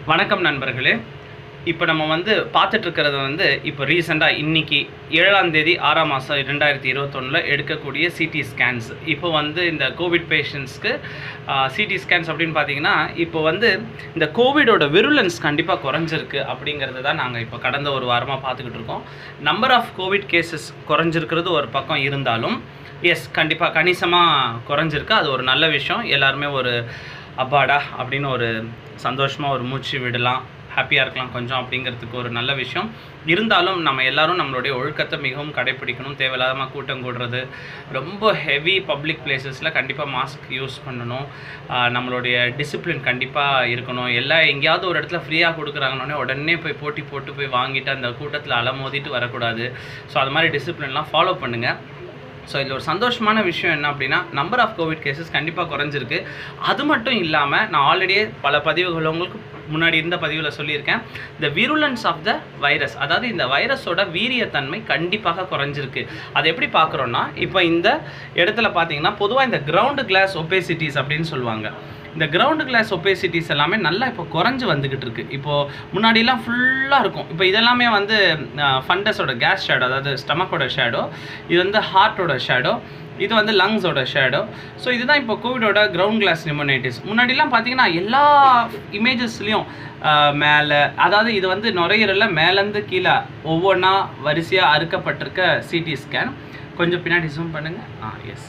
வணக்கம் நண்பர்களே இப்போ நம்ம வந்து பார்த்துட்டு இருக்கிறது வந்து இப்போ ரீசெண்டாக இன்னைக்கு ஏழாம் தேதி ஆறாம் மாதம் ரெண்டாயிரத்தி இருபத்தொன்னில் எடுக்கக்கூடிய சிடி ஸ்கேன்ஸ் இப்போ வந்து இந்த கோவிட் பேஷண்ட்ஸ்க்கு சிடி ஸ்கேன்ஸ் அப்படின்னு பார்த்தீங்கன்னா இப்போ வந்து இந்த கோவிடோட விருலன்ஸ் கண்டிப்பாக குறைஞ்சிருக்கு அப்படிங்கிறது தான் நாங்கள் இப்போ கடந்த ஒரு வாரமாக பார்த்துக்கிட்டு இருக்கோம் நம்பர் ஆஃப் கோவிட் கேசஸ் குறைஞ்சிருக்கிறது ஒரு பக்கம் இருந்தாலும் எஸ் கண்டிப்பாக கணிசமாக குறைஞ்சிருக்கு அது ஒரு நல்ல விஷயம் எல்லாருமே ஒரு அப்பாடா அப்படின்னு ஒரு சந்தோஷமாக ஒரு மூச்சு விடலாம் ஹாப்பியாக இருக்கலாம் கொஞ்சம் அப்படிங்கிறதுக்கு ஒரு நல்ல விஷயம் இருந்தாலும் நம்ம எல்லாரும் நம்மளுடைய ஒழுக்கத்தை மிகவும் கடைப்பிடிக்கணும் தேவையில்லாமல் கூட்டம் கூடுறது ரொம்ப ஹெவி பப்ளிக் பிளேசஸில் கண்டிப்பாக மாஸ்க் யூஸ் பண்ணணும் ஆஹ் நம்மளுடைய டிசிப்ளின் கண்டிப்பாக இருக்கணும் எல்லாம் எங்கேயாவது ஒரு இடத்துல ஃப்ரீயாக கொடுக்குறாங்கன்னொடனே உடனே போய் போட்டி போட்டு போய் வாங்கிட்டு அந்த கூட்டத்தில் அலமோதிட்டு வரக்கூடாது ஸோ அது மாதிரி டிசிப்ளின்லாம் ஃபாலோ பண்ணுங்கள் ஸோ இதில் ஒரு சந்தோஷமான விஷயம் என்ன அப்படின்னா நம்பர் ஆஃப் கோவிட் கேசஸ் கண்டிப்பாக குறைஞ்சிருக்கு அது மட்டும் இல்லாமல் நான் ஆல்ரெடியே பல பதிவுகள் உங்களுக்கு முன்னாடி இருந்த பதிவில் சொல்லியிருக்கேன் த விருலன்ஸ் ஆஃப் த வைரஸ் அதாவது இந்த வைரஸோட வீரியத்தன்மை கண்டிப்பாக குறைஞ்சிருக்கு அதை எப்படி பார்க்குறோன்னா இப்போ இந்த இடத்துல பார்த்தீங்கன்னா பொதுவாக இந்த கிரவுண்டு கிளாஸ் ஒபேசிட்டிஸ் அப்படின்னு சொல்லுவாங்க இந்த கிரவுண்டு கிளாஸ் ஒபேசிட்டிஸ் எல்லாமே நல்லா இப்போ குறைஞ்சு வந்துக்கிட்டு இருக்கு இப்போது முன்னாடிலாம் ஃபுல்லாக இருக்கும் இப்போ இதெல்லாமே வந்து ஃபண்டஸோட கேஸ் ஷேடோ அதாவது ஸ்டமக்கோட ஷேடோ இது வந்து ஹார்ட்டோட ஷேடோ இது வந்து லங்ஸோட ஷேடோ ஸோ இதுதான் இப்போ கோவிடோட கிரவுண்ட் கிளாஸ் நிமோனைட்டிஸ் முன்னாடிலாம் பார்த்தீங்கன்னா எல்லா இமேஜஸ்லேயும் மேலே அதாவது இது வந்து நுரையீரலில் மேலேருந்து கீழே ஒவ்வொன்றா வரிசையாக அறுக்கப்பட்டிருக்க சிடி ஸ்கேன் கொஞ்சம் பின்னாடி ஜூம் பண்ணுங்கள் ஆ எஸ்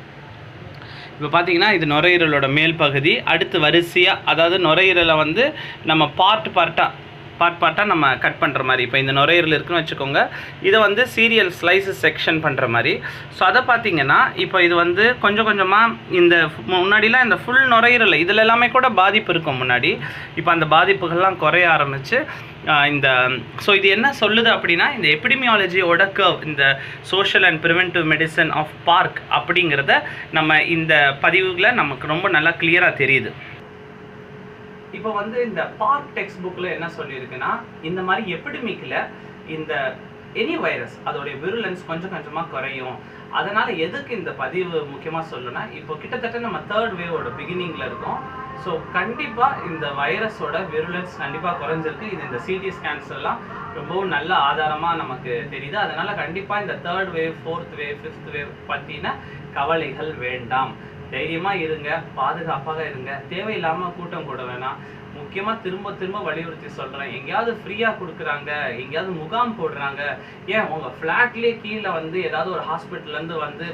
இப்போ பார்த்தீங்கன்னா இது நுரையீரலோட மேல் பகுதி அடுத்து வரிசையாக அதாவது நுரையீரலை வந்து நம்ம பார்ட் பார்ட்டாக பார்ட் பார்ட்டாக நம்ம கட் பண்ணுற மாதிரி இப்போ இந்த நுரையீரல் இருக்குன்னு வச்சுக்கோங்க இதை வந்து சீரியல் ஸ்லைசஸ் செக்ஷன் பண்ணுற மாதிரி ஸோ அதை பார்த்தீங்கன்னா இப்போ இது வந்து கொஞ்சம் கொஞ்சமாக இந்த முன்னாடிலாம் இந்த ஃபுல் நுரையீரல் இதில் எல்லாமே கூட பாதிப்பு இருக்கும் முன்னாடி இப்போ அந்த பாதிப்புகள்லாம் குறைய ஆரம்பிச்சு ஆஹ் இந்த ஸோ இது என்ன சொல்லுது அப்படின்னா இந்த எபிடிமியாலஜியோட கர்வ் இந்த social and preventive medicine of Park அப்படிங்கிறத நம்ம இந்த பதிவுகளை நமக்கு ரொம்ப நல்லா கிளியராக தெரியுது இப்போ வந்து இந்த பார்க் டெக்ஸ்ட் புக்கில் என்ன சொல்லியிருக்குன்னா இந்த மாதிரி எபிடமிக்கில் இந்த எனி வைரஸ் அதோடைய விருலன்ஸ் கொஞ்சம் கொஞ்சமாக குறையும் அதனால எதுக்கு இந்த பதிவு முக்கியமாக சொல்லணும்னா இப்போ கிட்டத்தட்ட நம்ம தேர்ட் வேவோட பிகினிங்கில் இருக்கோம் ஸோ கண்டிப்பாக இந்த வைரஸோட விருலன்ஸ் கண்டிப்பாக குறைஞ்சிருக்கு இது இந்த சிடி ஸ்கேன்ஸ் எல்லாம் ரொம்பவும் நல்ல ஆதாரமாக நமக்கு தெரியுது அதனால கண்டிப்பாக இந்த third wave fourth wave fifth wave பற்றின கவலைகள் வேண்டாம் தைரியமாக இருங்க பாதுகாப்பாக இருங்க தேவையில்லாமல் கூட்டம் கூட வேணாம் முக்கியமாக திரும்ப திரும்ப வலியுறுத்தி சொல்கிறேன் எங்கேயாவது ஃப்ரீயாக கொடுக்குறாங்க எங்கேயாவது முகாம் போடுறாங்க ஏன் உங்கள் ஃப்ளாட்லேயே கீழே வந்து ஏதாவது ஒரு ஹாஸ்பிட்டல்லேருந்து வந்து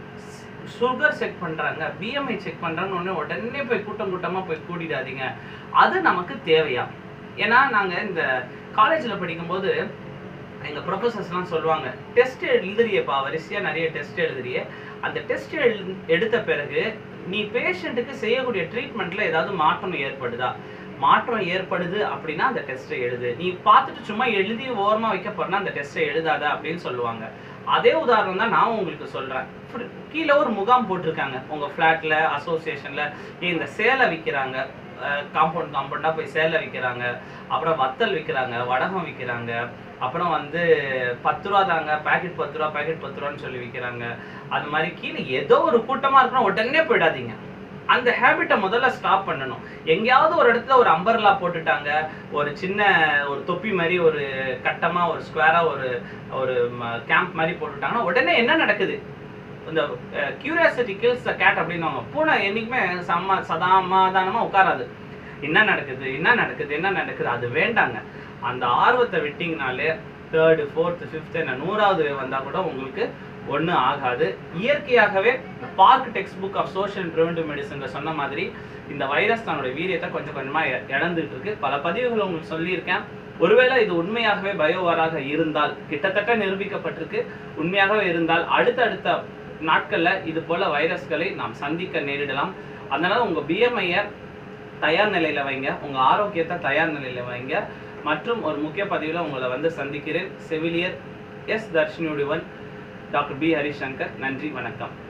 சுகர் செக் பண்ணுறாங்க பிஎம்ஐ செக் பண்ணுறாங்கன்னு உடனே உடனே போய் கூட்டம் கூட்டமாக போய் கூடிடாதீங்க அது நமக்கு தேவையா ஏன்னா நாங்கள் இந்த காலேஜில் படிக்கும்போது எங்கள் ப்ரொஃபஸர்ஸ்லாம் சொல்லுவாங்க டெஸ்ட் எழுதுறியப்பா வரிசையாக நிறைய டெஸ்ட் எழுதுறிய அந்த டெஸ்ட் எழு எடுத்த பிறகு நீ பேஷண்ட்டுக்கு செய்யக்கூடிய ட்ரீட்மெண்ட்டில் ஏதாவது மாற்றம் ஏற்படுதா மாற்றம் ஏற்படுது அப்படின்னா அந்த டெஸ்ட்டை எழுது நீ பார்த்துட்டு சும்மா எழுதி ஓரமாக வைக்க போறனா அந்த டெஸ்ட்டை எழுதாத அப்படின்னு சொல்லுவாங்க அதே உதாரணம் தான் நான் உங்களுக்கு சொல்கிறேன் கீழே ஒரு முகாம் போட்டிருக்காங்க உங்கள் ஃப்ளாட்டில் அசோசியேஷனில் இந்த சேலை விற்கிறாங்க காம்பவுண்ட் காம்பவுண்டாக போய் சேலை விற்கிறாங்க அப்புறம் வத்தல் விற்கிறாங்க வடகம் விற்கிறாங்க அப்புறம் வந்து பத்து ரூபா தாங்க பேக்கெட் பத்து ரூபா பேக்கெட் பத்து ரூபான்னு சொல்லி விற்கிறாங்க அது மாதிரி கீழே ஏதோ ஒரு கூட்டமாக இருக்கணும் உடனே போயிடாதீங்க அந்த ஹேபிட்டை முதல்ல ஸ்டாப் பண்ணணும் எங்கேயாவது ஒரு இடத்துல ஒரு அம்பர்லா போட்டுட்டாங்க ஒரு சின்ன ஒரு தொப்பி மாதிரி ஒரு கட்டமாக ஒரு ஸ்கொயராக ஒரு ஒரு கேம்ப் மாதிரி போட்டுட்டாங்கன்னா உடனே என்ன நடக்குது இந்த கியூரியாசிட்டி கில்ஸ் த கேட் அப்படின்னுவாங்க பூனை என்றைக்குமே சம சதாமாதானமாக உட்காராது என்ன நடக்குது என்ன நடக்குது என்ன நடக்குது அது வேண்டாங்க அந்த ஆர்வத்தை விட்டிங்கனாலே தேர்டு ஃபோர்த்து ஃபிஃப்த்து என்ன நூறாவது வந்தால் கூட உங்களுக்கு ஒன்றும் ஆகாது இயற்கையாகவே Park text book of social preventive மெடிசன்ல சொன்ன மாதிரி இந்த வைரஸ் தன்னோட வீரியத்தை கொஞ்சம் கொஞ்சமாக இழந்துட்டு இருக்கு பல பதிவுகள் உங்களுக்கு சொல்லியிருக்கேன் ஒருவேளை இது உண்மையாகவே பயோவாராக இருந்தால் கிட்டத்தட்ட நிரூபிக்கப்பட்டிருக்கு உண்மையாகவே இருந்தால் அடுத்தடுத்த நாட்களில் இது போல வைரஸ்களை நாம் சந்திக்க நேரிடலாம் அதனால உங்கள் பிஎம்ஐயை தயார் நிலையில் வைங்க உங்கள் ஆரோக்கியத்தை தயார் நிலையில் வைங்க மற்றும் ஒரு முக்கிய பதிவில் உங்களை வந்து சந்திக்கிறேன் செவிலியர் எஸ் தர்ஷினியுடன் டாக்டர் பி ஹரிசங்கர் நன்றி வணக்கம்